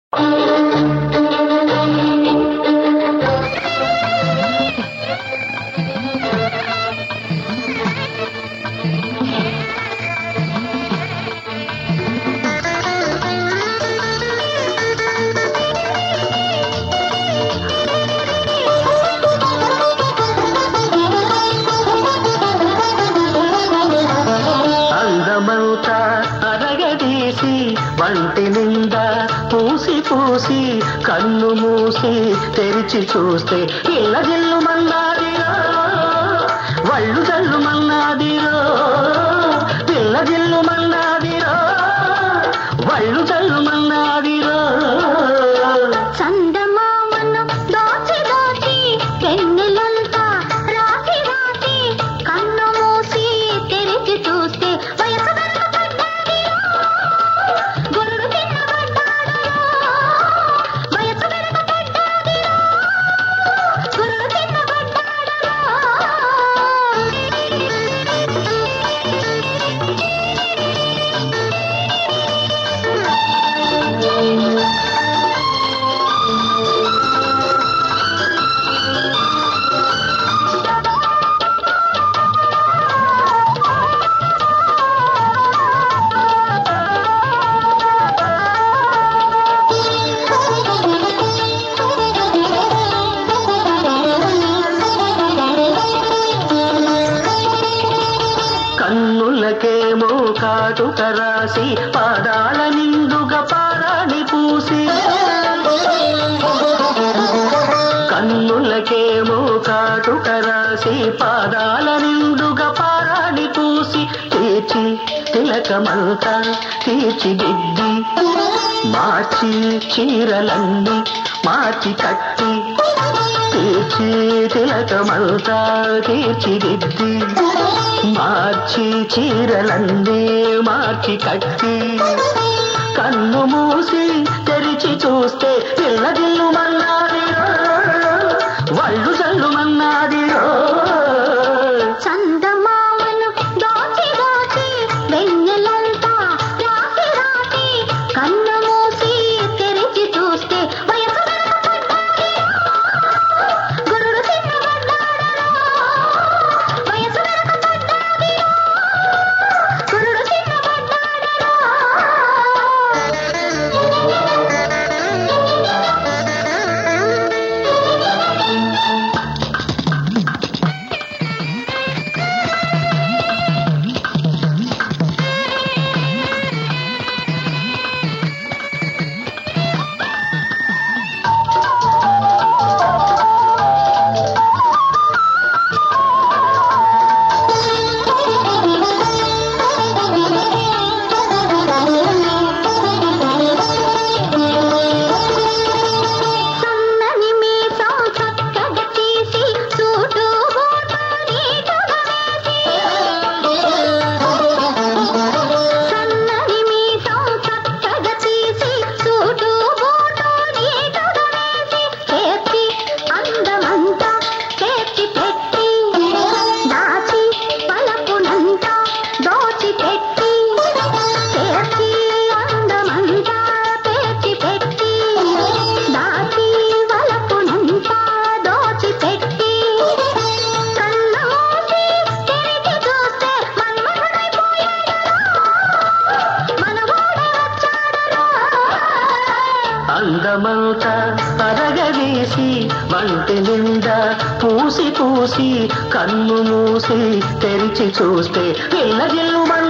అందమంతా అరగదీసి వంటి నిండా పూసి పూసి కన్ను మూసి తెరిచి చూస్తే ఇళ్ళ జిల్లు మన్నాదిరో వళ్ళు జల్లు మన్నాదిరో పిల్ల జిల్లు మన్నాదిరో వళ్ళు జల్లు మన్నాదిరో చందమామను దోచి దోచి వెన్నెలంతా రాసి రాసి కన్ను మూసి తెరిచి చూస్తే వయసు వెనుకబడ్డాదిరో. గురుడు తిన్నబడ్డాడురో. వయసు వెనుకబడ్డాదిరో. గురుడు తిన్నబడ్డాడురో. కన్నులకేమో కాటుక రాసి పాదాల నిండుగా పారాడి పూసి కన్నులకేమో కాటుక రాసి పాదాల నిండుగా పారాడి పూసి తీర్చి తిలకమంతా తీర్చిదిద్ది మార్చి చీరలన్నీ మార్చి కట్టి తీర్చి తిలకమంతా తీర్చిదిద్ది మార్చి చీరలన్నీ మార్చి కట్టి కన్ను మూసి తెరిచి చూస్తే పిల్లదిల్లు మన్నాదిరో వళ్ళు జల్లు మన్నాదిరో చందమామను దోచి దోచి వెన్నెలంతా రాసి రాసి కన్ను మూసి తెరిచి చూస్తే వయసు వెనుకబడ్డాదిరో. గురుడు తిన్నబడ్డాడురో. వయసు వెనుకబడ్డాదిరో. గురుడు తిన్నబడ్డాడురో. సన్నని మీసం చక్కగా తీసి సూటు బూటు నీటుగా వేసి సన్నని మీసం చక్కగా తీసి సూటు బూటు నీటుగా వేసి చేర్చి అందమంతా చేర్చి పెట్టి దాచి పలపునంతా దోచి పెట్టి చేర్చి అందమంతా పేర్చి పెట్టి దాచి వలపునంతా దోచి పెట్టి కళ్ళ మూసి తెరిచి చూస్తే మన్మథుడైపోయాడురా. మనవాడే వచ్చాడురా. అందమంతా అరగదీసి వంటి నిండా పూసి పూసి కన్ను మూసి తెరిచి చూస్తే పిల్ల జిల్లు